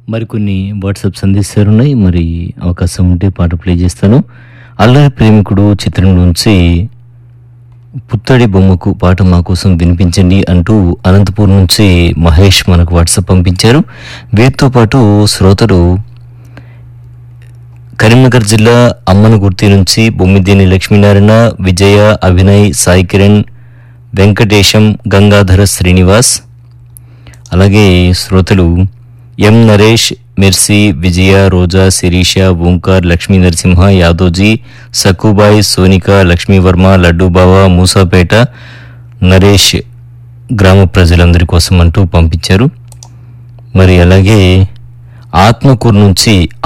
మరికొన్ని వాట్సాప్ సందేశాలు ఉన్నాయి మరి అవకాశం ఉంటే పాట ప్లే చేస్తాను అల్లరి ప్రేమికుడు చిత్రం నుంచి పుత్తడి బొమ్మకు పాట మా కోసం వినిపించండి అంటూ అనంతపూర్ నుంచి మహేష్ మనకు వాట్సాప్ పంపించారు వీరితో పాటు శ్రోతలు కరీంనగర్ జిల్లా అమ్మనగుర్తి నుంచి బొమ్మిదేని లక్ష్మీనారాయణ విజయ అభినయ్ సాయి కిరణ్ వెంకటేశం గంగాధర శ్రీనివాస్ అలాగే శ్రోతలు ఎం నరేష్ మిర్సి విజయ రోజా శిరీష ఓంకార్ లక్ష్మీ నరసింహ యాదోజీ సక్కుబాయ్ సోనిక లక్ష్మీవర్మ లడ్డూబావ మూసాపేట నరేష్ గ్రామ ప్రజలందరి కోసం అంటూ పంపించారు మరి అలాగే ఆత్మకూరు నుంచి